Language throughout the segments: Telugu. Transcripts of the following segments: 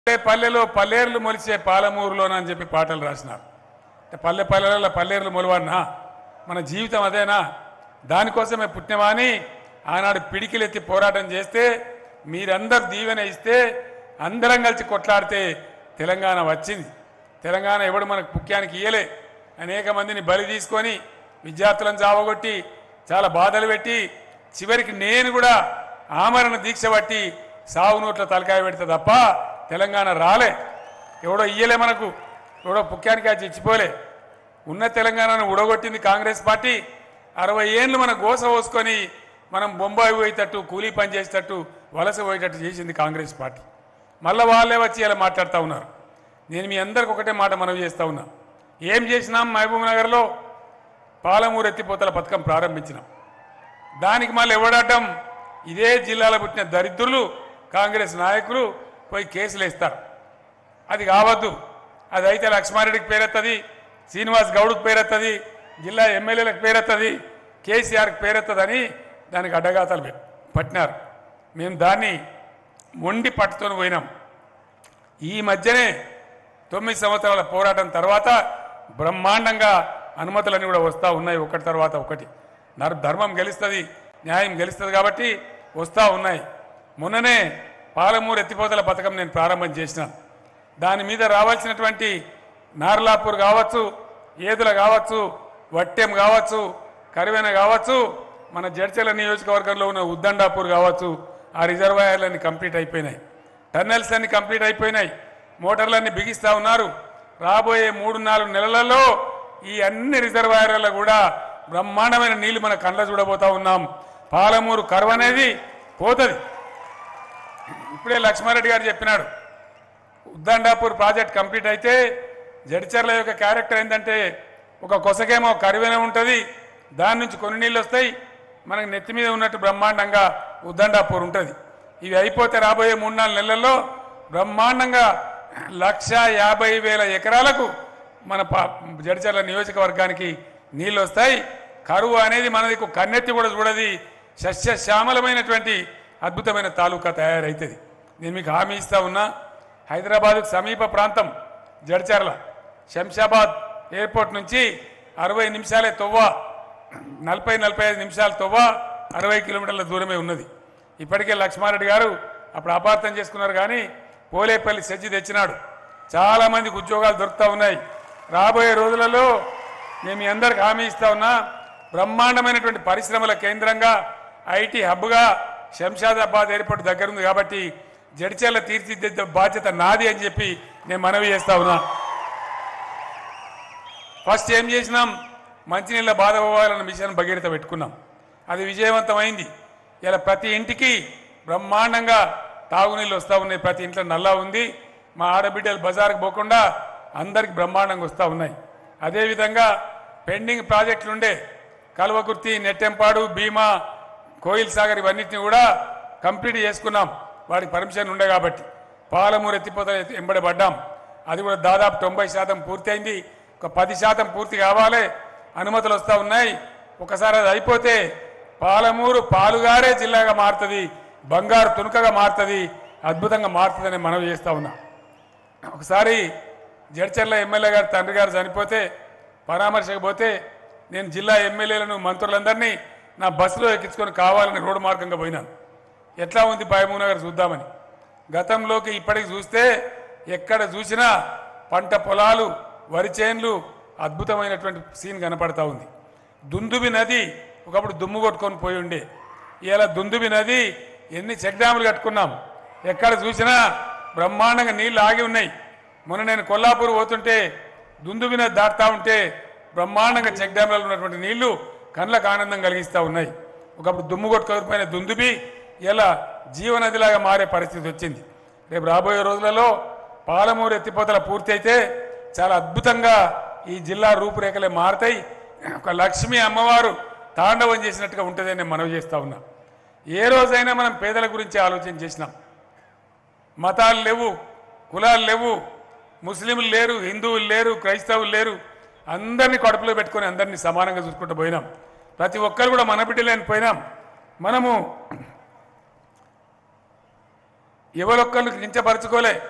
పల్లె పల్లెలో పల్లేర్లు మొలిచే పాలమూరులోన అని చెప్పి పాటలు రాసినారు అంటే పల్లె పల్లెలలో పల్లేర్లు మొలవన్నా మన జీవితం అదేనా దానికోసమే పుట్టినవాని ఆనాడు పిడికిలెత్తి పోరాటం చేస్తే మీరందరు దీవెన ఇస్తే అందరం కలిసి కొట్లాడితే తెలంగాణ వచ్చింది తెలంగాణ ఎవడు మనకు ముఖ్యానికి ఇయ్యలే అనేక మందిని బలి తీసుకొని విద్యార్థులను చావగొట్టి చాలా బాధలు పెట్టి చివరికి నేను కూడా ఆమరణ దీక్ష పట్టి సాగు నోట్ల తలకాయ పెడితే తప్ప తెలంగాణ రాలే ఎవడో ఇయ్యలే మనకు ఎవడో పుక్యానికి అది చచ్చిపోలే ఉన్న తెలంగాణను ఉడగొట్టింది కాంగ్రెస్ పార్టీ అరవై ఏళ్ళు మన గోస పోసుకొని మనం బొంబాయి పోయేటట్టు కూలీ పని చేసేటట్టు వలస పోయేటట్టు చేసింది కాంగ్రెస్ పార్టీ మళ్ళీ వాళ్ళే వచ్చి ఇలా మాట్లాడుతూ ఉన్నారు నేను మీ అందరికి ఒకటే మాట మనవి చేస్తా ఉన్నా ఏం చేసినాం మహబూబ్ నగర్లో పాలమూరు ఎత్తిపోతల పథకం ప్రారంభించినాం దానికి మళ్ళీ ఎవడటం ఇదే జిల్లాలో పుట్టిన దరిద్రులు కాంగ్రెస్ నాయకులు పోయి కేసులు వేస్తారు అది కావద్దు అది అయితే లక్ష్మారెడ్డికి పేరెత్తది శ్రీనివాస్ గౌడ్కి పేరెత్తది జిల్లా ఎమ్మెల్యేలకు పేరెత్తది కేసీఆర్కి పేరెత్తదని దానికి అడ్డగాతలు పె- పట్టినారు మేము దాన్ని మొండి పట్టుకొని పోయినాం ఈ మధ్యనే తొమ్మిది సంవత్సరాల పోరాటం తర్వాత బ్రహ్మాండంగా అనుమతులన్నీ కూడా వస్తూ ఉన్నాయి ఒకటి తర్వాత ఒకటి నర్ ధర్మం గెలుస్తుంది న్యాయం గెలుస్తుంది కాబట్టి వస్తూ ఉన్నాయి మొన్ననే పాలమూరు ఎత్తిపోతల పథకం నేను ప్రారంభం చేసిన దాని మీద రావాల్సినటువంటి నార్లాపూర్ కావచ్చు ఏదుల కావచ్చు వట్టెం కావచ్చు కరివెన కావచ్చు మన జడ్చల నియోజకవర్గంలో ఉన్న ఉద్దండాపూర్ కావచ్చు ఆ రిజర్వాయర్లన్నీ కంప్లీట్ అయిపోయినాయి టన్నెల్స్ అన్ని కంప్లీట్ అయిపోయినాయి మోటార్లన్నీ బిగిస్తా ఉన్నారు రాబోయే మూడు నాలుగు నెలలలో ఈ అన్ని రిజర్వాయర్లలో కూడా బ్రహ్మాండమైన నీళ్లు మన కళ్ళ చూడబోతా ఉన్నాం పాలమూరు కరువు అనేది పోతుంది ఇప్పుడే లక్ష్మారెడ్డి గారు చెప్పినాడు ఉద్దండాపూర్ ప్రాజెక్ట్ కంప్లీట్ అయితే జడిచర్ల యొక్క క్యారెక్టర్ ఏంటంటే ఒక కొసకేమో కరువైన ఉంటుంది దాని నుంచి కొన్ని నీళ్ళు వస్తాయి మనకి నెత్తి మీద ఉన్నట్టు బ్రహ్మాండంగా ఉద్దండాపూర్ ఉంటుంది ఇవి అయిపోతే రాబోయే మూడు నాలుగు నెలల్లో బ్రహ్మాండంగా లక్ష యాభై వేల ఎకరాలకు మన పా- జడిచర్ల నియోజకవర్గానికి నీళ్ళు వస్తాయి కరువు అనేది మనది కన్నెత్తి కూడా చూడది సస్యశ్యామలమైనటువంటి అద్భుతమైన తాలూకా తయారవుతుంది నేను మీకు హామీ ఇస్తా ఉన్నా హైదరాబాద్కు సమీప ప్రాంతం జడ్చర్ల శంషాబాద్ ఎయిర్పోర్ట్ నుంచి అరవై నిమిషాలే తొవ్వ నలభై నలభై ఐదు నిమిషాల తొవ్వ అరవై కిలోమీటర్ల దూరమే ఉన్నది ఇప్పటికే లక్ష్మారెడ్డి గారు అప్పుడు అపార్థం చేసుకున్నారు కానీ పోలేపల్లి సెజ్జి తెచ్చినాడు చాలా మందికి ఉద్యోగాలు దొరుకుతూ ఉన్నాయి రాబోయే రోజులలో నేను మీ అందరికి హామీ ఇస్తా ఉన్నా బ్రహ్మాండమైనటువంటి పరిశ్రమల కేంద్రంగా ఐటీ హబ్గా శంషాదాబాద్ ఎయిర్పోర్ట్ దగ్గర ఉంది కాబట్టి జడిచేళ్ల తీర్చిదిద్దే బాధ్యత నాది అని చెప్పి నేను మనవి చేస్తా ఉన్నా ఫస్ట్ ఏం చేసినాం మంచినీళ్ళ బాధ పోవాలన్న విషయాన్ని భగీరథ పెట్టుకున్నాం అది విజయవంతమైంది ఇలా ప్రతి ఇంటికి బ్రహ్మాండంగా తాగునీళ్ళు వస్తూ ఉన్నాయి ప్రతి ఇంట్లో నల్లా ఉంది మా ఆడబిడ్డలు బజార్కి పోకుండా అందరికి బ్రహ్మాండంగా వస్తూ ఉన్నాయి అదేవిధంగా పెండింగ్ ప్రాజెక్టులు ఉండే కల్వకుర్తి నెట్టెంపాడు భీమా కోయిల్ సాగర్ ఇవన్నిటిని కూడా కంప్లీట్ చేసుకున్నాం వాడికి పర్మిషన్ ఉండే కాబట్టి పాలమూరు ఎత్తిపోత ఎంబడి పడ్డాం అది కూడా దాదాపు తొంభై శాతం పూర్తయింది ఒక పది శాతం పూర్తి కావాలి అనుమతులు వస్తూ ఉన్నాయి ఒకసారి అది అయిపోతే పాలమూరు పాలుగారే జిల్లాగా మారుతుంది బంగారు తునుకగా మారుతుంది అద్భుతంగా మారుతుందని మనవి చేస్తా ఉన్నా ఒకసారి జడ్చర్ల ఎమ్మెల్యే గారు తండ్రి గారు చనిపోతే పరామర్శకు పోతే నేను జిల్లా ఎమ్మెల్యేలను మంత్రులందరినీ నా బస్సులో ఎక్కించుకొని కావాలని రోడ్డు మార్గంగా పోయినాను ఎట్లా ఉంది నగర్ చూద్దామని గతంలోకి ఇప్పటికి చూస్తే ఎక్కడ చూసినా పంట పొలాలు వరి చేన్లు అద్భుతమైనటువంటి సీన్ కనపడతా ఉంది దుందుబి నది ఒకప్పుడు దుమ్ము కొట్టుకొని పోయి ఉండే ఇలా దుందుబి నది ఎన్ని చెక్ డ్యాములు కట్టుకున్నాం ఎక్కడ చూసినా బ్రహ్మాండంగా నీళ్లు ఆగి ఉన్నాయి మొన్న నేను కొల్లాపూర్ పోతుంటే దుందుబి నది దాటుతా ఉంటే బ్రహ్మాండంగా చెక్ డ్యాములలో ఉన్నటువంటి నీళ్లు కళ్ళకు ఆనందం కలిగిస్తూ ఉన్నాయి ఒకప్పుడు దుమ్ము కొట్టుకోకపోయిన దుందుబి ఇలా జీవనదిలాగా మారే పరిస్థితి వచ్చింది రేపు రాబోయే రోజులలో పాలమూరు ఎత్తిపోతల పూర్తి అయితే చాలా అద్భుతంగా ఈ జిల్లా రూపురేఖలే మారుతాయి ఒక లక్ష్మీ అమ్మవారు తాండవం చేసినట్టుగా ఉంటుందని నేను మనవి చేస్తా ఉన్నా ఏ రోజైనా మనం పేదల గురించి ఆలోచన చేసినాం మతాలు లేవు కులాలు లేవు ముస్లింలు లేరు హిందువులు లేరు క్రైస్తవులు లేరు అందరినీ కడుపులో పెట్టుకొని అందరినీ సమానంగా చూసుకుంటూ పోయినాం ప్రతి ఒక్కరు కూడా మన బిడ్డలేని పోయినాం మనము ఎవరొక్కరిని కించపరచుకోలే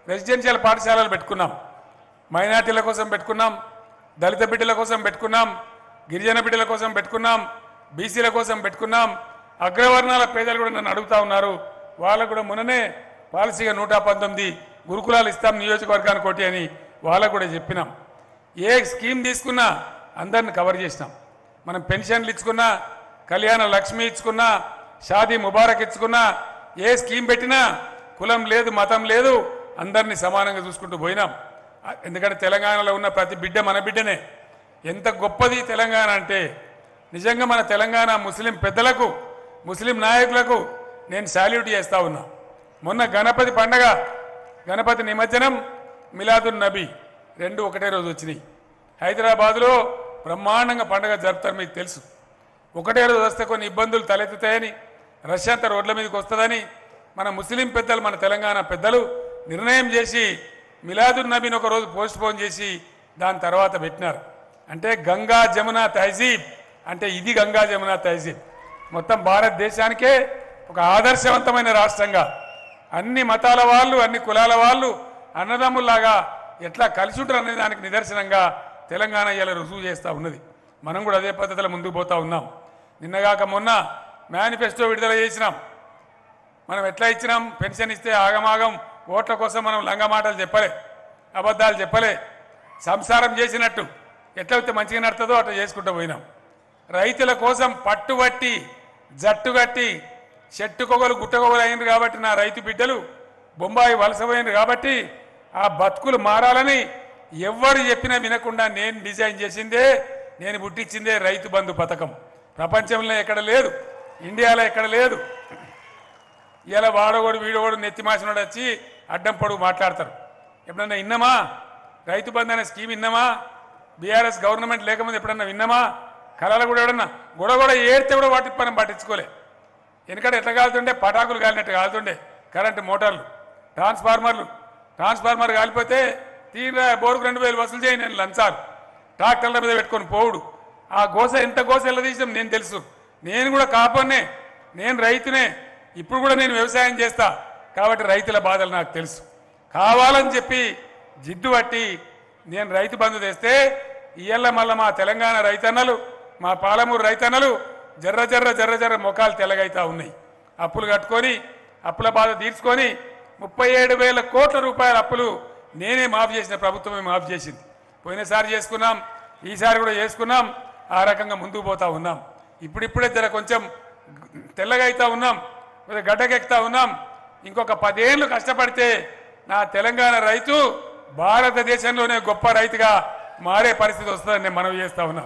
రెసిడెన్షియల్ పాఠశాలలు పెట్టుకున్నాం మైనార్టీల కోసం పెట్టుకున్నాం దళిత బిడ్డల కోసం పెట్టుకున్నాం గిరిజన బిడ్డల కోసం పెట్టుకున్నాం బీసీల కోసం పెట్టుకున్నాం అగ్రవర్ణాల పేదలు కూడా నన్ను అడుగుతా ఉన్నారు వాళ్ళకు కూడా మొన్ననే పాలసీగా నూట పంతొమ్మిది గురుకులాలు ఇస్తాం నియోజకవర్గానికి ఒకటి అని వాళ్ళకు కూడా చెప్పినాం ఏ స్కీమ్ తీసుకున్నా అందరిని కవర్ చేసినాం మనం పెన్షన్లు ఇచ్చుకున్నా కళ్యాణ లక్ష్మి ఇచ్చుకున్నా షాదీ ముబారక్ ఇచ్చుకున్నా ఏ స్కీమ్ పెట్టినా కులం లేదు మతం లేదు అందరినీ సమానంగా చూసుకుంటూ పోయినాం ఆ, ఎందుకంటే తెలంగాణలో ఉన్న ప్రతి బిడ్డ మన బిడ్డనే ఎంత గొప్పది తెలంగాణ అంటే నిజంగా మన తెలంగాణ ముస్లిం పెద్దలకు ముస్లిం నాయకులకు నేను సాల్యూట్ చేస్తా ఉన్నా మొన్న గణపతి పండగ గణపతి నిమజ్జనం మిలాదున్ నబీ రెండు ఒకటే రోజు వచ్చినాయి హైదరాబాదులో బ్రహ్మాండంగా పండగ జరుపుతారు మీకు తెలుసు ఒకటే రోజు వస్తే కొన్ని ఇబ్బందులు తలెత్తుతాయని రష్యా అంతా రోడ్ల మీదకి వస్తుందని మన ముస్లిం పెద్దలు మన తెలంగాణ పెద్దలు నిర్ణయం చేసి మిలాదున్ నబీని ఒక రోజు పోస్ట్ పోన్ చేసి దాని తర్వాత పెట్టినారు అంటే గంగా జమున తహజీబ్ అంటే ఇది గంగా జమున తహజీబ్ మొత్తం భారతదేశానికే ఒక ఆదర్శవంతమైన రాష్ట్రంగా అన్ని మతాల వాళ్ళు అన్ని కులాల వాళ్ళు అన్నదమ్ముల్లాగా ఎట్లా కలిసి ఉంటారు అనే దానికి నిదర్శనంగా తెలంగాణ ఇలా రుజువు చేస్తూ ఉన్నది మనం కూడా అదే పద్ధతిలో ముందుకు పోతా ఉన్నాం నిన్నగాక మొన్న మేనిఫెస్టో విడుదల చేసినాం మనం ఎట్లా ఇచ్చినాం పెన్షన్ ఇస్తే ఆగమాగం ఓట్ల కోసం మనం లంగ మాటలు చెప్పలే అబద్ధాలు చెప్పలే సంసారం చేసినట్టు ఎట్లయితే మంచిగా నడుతుందో అట్లా చేసుకుంటూ పోయినాం రైతుల కోసం పట్టుబట్టి జట్టు కట్టి చెట్టుకొగలు గుట్టకొగలు అయినరు కాబట్టి నా రైతు బిడ్డలు బొంబాయి వలసపోయినరు కాబట్టి ఆ బతుకులు మారాలని ఎవ్వరు చెప్పినా వినకుండా నేను డిజైన్ చేసిందే నేను పుట్టించిందే రైతు బంధు పథకం ప్రపంచంలో ఎక్కడ లేదు ఇండియాలో ఎక్కడ లేదు ఇలా వాడగోడు వీడగోడు నెత్తి మాసినోడు వచ్చి అడ్డం పొడుగు మాట్లాడతారు ఎప్పుడన్నా విన్నామా రైతు బంధు అనే స్కీమ్ విన్నామా బీఆర్ఎస్ గవర్నమెంట్ లేకముందు ఎప్పుడన్నా విన్నామా కళలు కూడా ఎవడన్నా గొడవ కూడా ఏడితే కూడా వాటి మనం పట్టించుకోలే ఎందుకంటే ఎట్లా కాలుతుండే పటాకులు కాలినట్టు కాలుతుండే కరెంటు మోటార్లు ట్రాన్స్ఫార్మర్లు ట్రాన్స్ఫార్మర్ కాలిపోతే తీరా బోరుకు రెండు వేలు వసూలు చేయి నేను లంచాలు ట్రాక్టర్ల మీద పెట్టుకొని పోవుడు ఆ గోస ఎంత గోస ఎలా తీసాం నేను తెలుసు నేను కూడా కాపన్నే నేను రైతునే ఇప్పుడు కూడా నేను వ్యవసాయం చేస్తా కాబట్టి రైతుల బాధలు నాకు తెలుసు కావాలని చెప్పి జిడ్డు పట్టి నేను రైతు బంధు తెస్తే ఇయ్యల్ల మళ్ళా మా తెలంగాణ రైతన్నలు మా పాలమూరు రైతన్నలు జర్ర జర్ర జర్ర జర్ర ముఖాలు తెల్లగైతా ఉన్నాయి అప్పులు కట్టుకొని అప్పుల బాధ తీర్చుకొని ముప్పై ఏడు వేల కోట్ల రూపాయల అప్పులు నేనే మాఫ్ చేసిన ప్రభుత్వమే మాఫ్ చేసింది పోయినసారి చేసుకున్నాం ఈసారి కూడా చేసుకున్నాం ఆ రకంగా ముందుకు పోతా ఉన్నాం ఇప్పుడిప్పుడే జర కొంచెం తెల్లగా అవుతా ఉన్నాం కొద్దిగా గడ్డకెక్కుతా ఉన్నాం ఇంకొక పదేళ్ళు కష్టపడితే నా తెలంగాణ రైతు భారతదేశంలోనే గొప్ప రైతుగా మారే పరిస్థితి వస్తుందని నేను మనవి చేస్తా ఉన్నా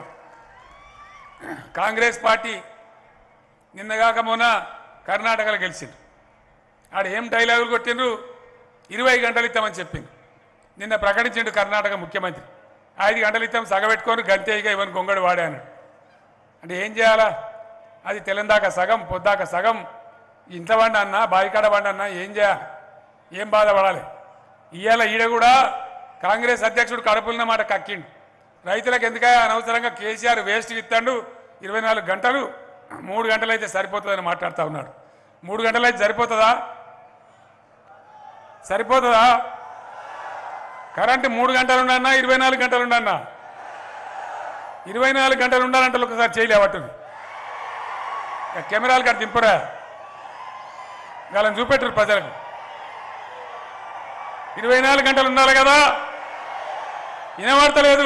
కాంగ్రెస్ పార్టీ నిన్నగాక మొన్న కర్ణాటకలో గెలిచింది ఆడ ఏం డైలాగులు కొట్టిండ్రు ఇరవై గంటలు ఇస్తామని చెప్పిండు నిన్న ప్రకటించిండు కర్ణాటక ముఖ్యమంత్రి ఐదు గంటలు ఇస్తాం సగబెట్టుకొని గంతేయిగా ఇవన్నీ గొంగడు వాడే అన్నాడు అంటే ఏం చేయాలా అది తెలందాక సగం పొద్దాక సగం ఇంట్లో వండి అన్నా బాయికాడ వండి అన్నా ఏం చేయాలి ఏం బాధపడాలి ఇవాళ ఈడ కూడా కాంగ్రెస్ అధ్యక్షుడు కడుపులున్న మాట కక్కిండు రైతులకు ఎందుకయ్యా అనవసరంగా కేసీఆర్ వేస్ట్ ఇస్తాడు ఇరవై నాలుగు గంటలు మూడు గంటలు అయితే సరిపోతుందని మాట్లాడుతూ ఉన్నాడు మూడు గంటలు అయితే సరిపోతుందా సరిపోతుందా కరెంటు మూడు గంటలు ఉండన్నా ఇరవై నాలుగు గంటలు ఉండన్నా ఇరవై నాలుగు గంటలు ఉండాలంటే ఒకసారి చేయలేవట్టుంది కెమెరాలు కాడ దింపరా వాళ్ళని చూపెట్టరు ప్రజలకు ఇరవై నాలుగు గంటలు ఉండాలి కదా వినబడతలేదు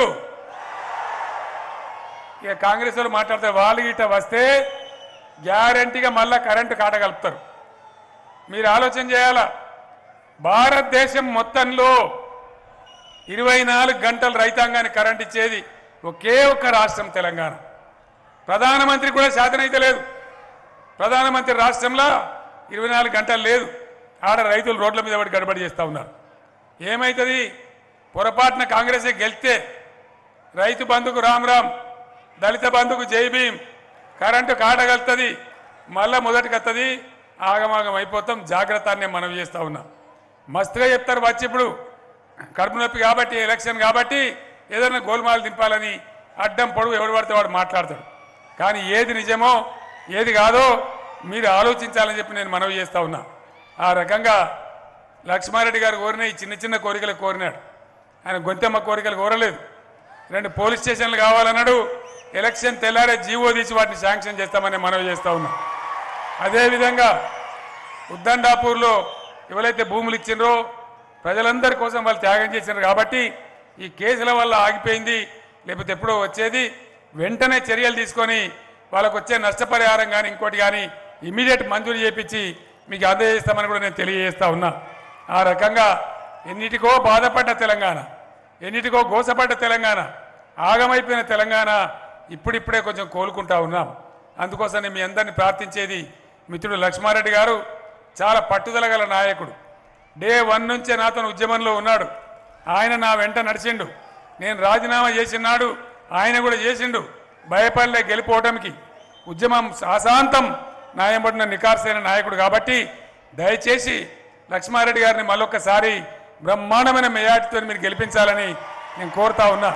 ఇక కాంగ్రెస్ వాళ్ళు మాట్లాడతారు వాళ్ళు గిట్ట వస్తే గ్యారంటీగా మళ్ళా కరెంటు కాటగలుపుతారు మీరు ఆలోచన చేయాలా భారతదేశం మొత్తంలో ఇరవై నాలుగు గంటలు రైతాంగానికి కరెంట్ ఇచ్చేది ఒకే ఒక్క రాష్ట్రం తెలంగాణ ప్రధానమంత్రి కూడా శాతనైతే లేదు ప్రధానమంత్రి రాష్ట్రంలో ఇరవై నాలుగు గంటలు లేదు ఆడ రైతులు రోడ్ల మీద పడి గడబడి చేస్తూ ఉన్నారు ఏమవుతుంది పొరపాటున కాంగ్రెసే గెలిస్తే రైతు బంధుకు రామ్ రామ్ దళిత బంధుకు జై భీమ్ కరెంటు కాటగలుగుతుంది మళ్ళా మొదటికి వస్తుంది ఆగమాగం అయిపోతాం జాగ్రత్త అని నేను మనవి చేస్తా ఉన్నా మస్తుగా చెప్తారు వచ్చి ఇప్పుడు కడుపు నొప్పి కాబట్టి ఎలక్షన్ కాబట్టి ఏదైనా గోల్మాలు దింపాలని అడ్డం పొడుగు ఎవడు పడితే వాడు మాట్లాడతాడు కానీ ఏది నిజమో ఏది కాదో మీరు ఆలోచించాలని చెప్పి నేను మనవి చేస్తా ఉన్నా ఆ రకంగా లక్ష్మారెడ్డి గారు కోరిన ఈ చిన్న చిన్న కోరికలు కోరినాడు ఆయన గొంతెమ్మ కోరికలు కోరలేదు రెండు పోలీస్ స్టేషన్లు కావాలన్నాడు ఎలక్షన్ తెల్లారే జీవో తీసి వాటిని శాంక్షన్ చేస్తామని మనవి చేస్తా ఉన్నాం అదేవిధంగా ఉద్దండాపూర్లో ఎవరైతే భూములు ఇచ్చిండ్రో ప్రజలందరి కోసం వాళ్ళు త్యాగం చేసినారు కాబట్టి ఈ కేసుల వల్ల ఆగిపోయింది లేకపోతే ఎప్పుడో వచ్చేది వెంటనే చర్యలు తీసుకొని వాళ్ళకు వచ్చే నష్టపరిహారం కానీ ఇంకోటి కానీ ఇమీడియట్ మంజూరు చేపించి మీకు అందజేస్తామని కూడా నేను తెలియజేస్తా ఉన్నా ఆ రకంగా ఎన్నిటికో బాధపడ్డ తెలంగాణ ఎన్నిటికో గోసపడ్డ తెలంగాణ ఆగమైపోయిన తెలంగాణ ఇప్పుడిప్పుడే కొంచెం కోలుకుంటా ఉన్నాం అందుకోసం నేను మీ అందరిని ప్రార్థించేది మిత్రుడు లక్ష్మారెడ్డి గారు చాలా పట్టుదల గల నాయకుడు డే వన్ నుంచే నాతో ఉద్యమంలో ఉన్నాడు ఆయన నా వెంట నడిచిండు నేను రాజీనామా చేసినాడు ఆయన కూడా చేసిండు భయపడలే గెలిపోవటానికి ఉద్యమం అశాంతం నాయంబడిన నికార్సైన నాయకుడు కాబట్టి దయచేసి లక్ష్మారెడ్డి గారిని మళ్ళొక్కసారి బ్రహ్మాండమైన మెజార్టీతో మీరు గెలిపించాలని నేను కోరుతా ఉన్నా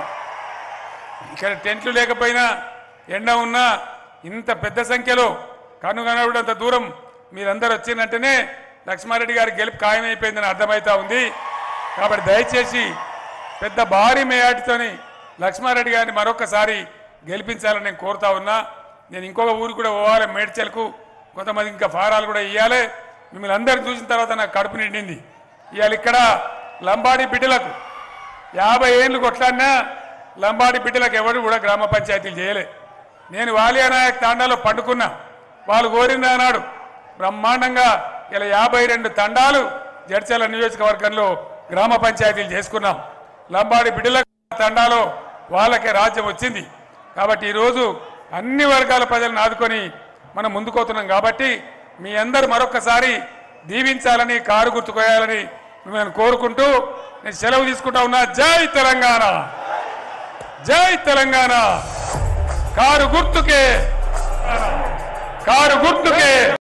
ఇక్కడ టెంట్లు లేకపోయినా ఎండ ఉన్నా ఇంత పెద్ద సంఖ్యలో కనుగొనడంత దూరం మీరందరూ వచ్చిందంటేనే లక్ష్మారెడ్డి గారి గెలుపు ఖాయమైపోయిందని అర్థమవుతా ఉంది కాబట్టి దయచేసి పెద్ద భారీ మేయాటితోని లక్ష్మారెడ్డి గారిని మరొకసారి గెలిపించాలని నేను కోరుతా ఉన్నా నేను ఇంకొక ఊరు కూడా పోవాలి మేడ్చలకు కొంతమంది ఇంకా ఫారాలు కూడా ఇవ్వాలి మిమ్మల్ని అందరిని చూసిన తర్వాత నాకు కడుపు నిండింది ఇవాళ ఇక్కడ లంబాడి బిడ్డలకు యాభై ఏళ్ళు కొట్లాడినా లంబాడి బిడ్డలకు ఎవరు కూడా గ్రామ పంచాయతీలు చేయలే నేను వాలియా నాయక్ తాండాలో పండుకున్నా వాళ్ళు కోరింది అన్నాడు బ్రహ్మాండంగా ఇలా యాభై రెండు తండాలు జడ్చల నియోజకవర్గంలో గ్రామ పంచాయతీలు చేసుకున్నాం లంబాడి బిడ్డల తండాలో వాళ్ళకే రాజ్యం వచ్చింది కాబట్టి ఈరోజు అన్ని వర్గాల ప్రజలను ఆదుకొని మనం ముందుకోతున్నాం కాబట్టి మీ అందరు మరొకసారి దీవించాలని కారు గుర్తుకోయాలని మిమ్మల్ని కోరుకుంటూ నేను సెలవు తీసుకుంటా ఉన్నా జై తెలంగాణ జై తెలంగాణ కారు గుర్తుకే కారు గుర్తుకే